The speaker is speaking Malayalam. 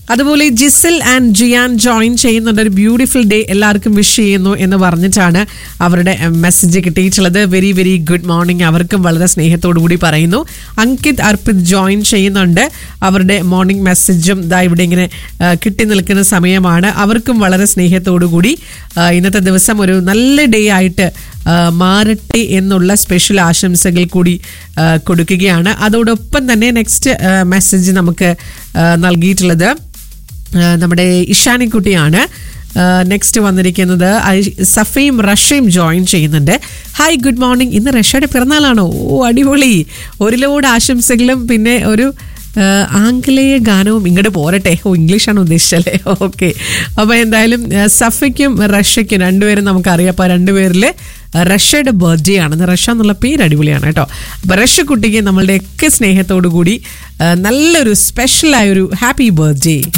അതുപോലെ ജിസിൽ ആൻഡ് ജിയാൻ ജോയിൻ ചെയ്യുന്നുണ്ട് ഒരു ബ്യൂട്ടിഫുൾ ഡേ എല്ലാവർക്കും വിഷ് ചെയ്യുന്നു എന്ന് പറഞ്ഞിട്ടാണ് അവരുടെ മെസ്സേജ് കിട്ടിയിട്ടുള്ളത് വെരി വെരി ഗുഡ് മോർണിംഗ് അവർക്കും വളരെ സ്നേഹത്തോടു കൂടി പറയുന്നു അങ്കിത് അർപ്പിത് ജോയിൻ ചെയ്യുന്നുണ്ട് അവരുടെ മോർണിംഗ് മെസ്സേജും ഇതാ ഇവിടെ ഇങ്ങനെ ആ, കിട്ടി നിൽക്കുന്ന സമയമാണ് അവർക്കും വളരെ സ്നേഹത്തോടു കൂടി ആ, ഇന്നത്തെ ദിവസം ഒരു നല്ല ഡേ ആയിട്ട് ആ, മാറട്ടെ എന്നുള്ള സ്പെഷ്യൽ ആശംസകൾ കൂടി ആ, കൊടുക്കുകയാണ് അതോടൊപ്പം തന്നെ നെക്സ്റ്റ് മെസ്സേജ് നമുക്ക് ആ, നൽകിയിട്ടുള്ളത് ആ, നമ്മുടെ ഇഷാനിക്കുട്ടിയാണ് നെക്സ്റ്റ് വന്നിരിക്കുന്നത് ഐ- സഫയും റഷയും ജോയിൻ ചെയ്യുന്നുണ്ട് ഹായ് ഗുഡ് മോർണിംഗ് ഇന്ന് റഷയുടെ പിറന്നാളാണോ ഓ അടിപൊളി ഒരു ലോഡ് ആശംസകളും പിന്നെ ഒരു ആ, ആംഗലേയ ഗാനവും ഇങ്ങോട്ട് പോരട്ടെ ഓ ഇംഗ്ലീഷാണ് ഉദ്ദേശിച്ചല്ലേ ഓക്കെ അപ്പോൾ എന്തായാലും ആ, സഫയ്ക്കും റഷ്യയ്ക്കും രണ്ടുപേരും നമുക്കറിയാം അപ്പോൾ രണ്ടുപേരിൽ റഷ്യയുടെ ബർത്ത്ഡേ ആണ് റഷ്യ എന്നുള്ള പേര് അടിപൊളിയാണ് കേട്ടോ അപ്പോൾ റഷ്യ കുട്ടിക്ക് നമ്മളുടെ ഒക്കെ സ്നേഹത്തോടു കൂടി ആ, നല്ലൊരു സ്പെഷ്യലായൊരു ഹാപ്പി ബർത്ത്ഡേ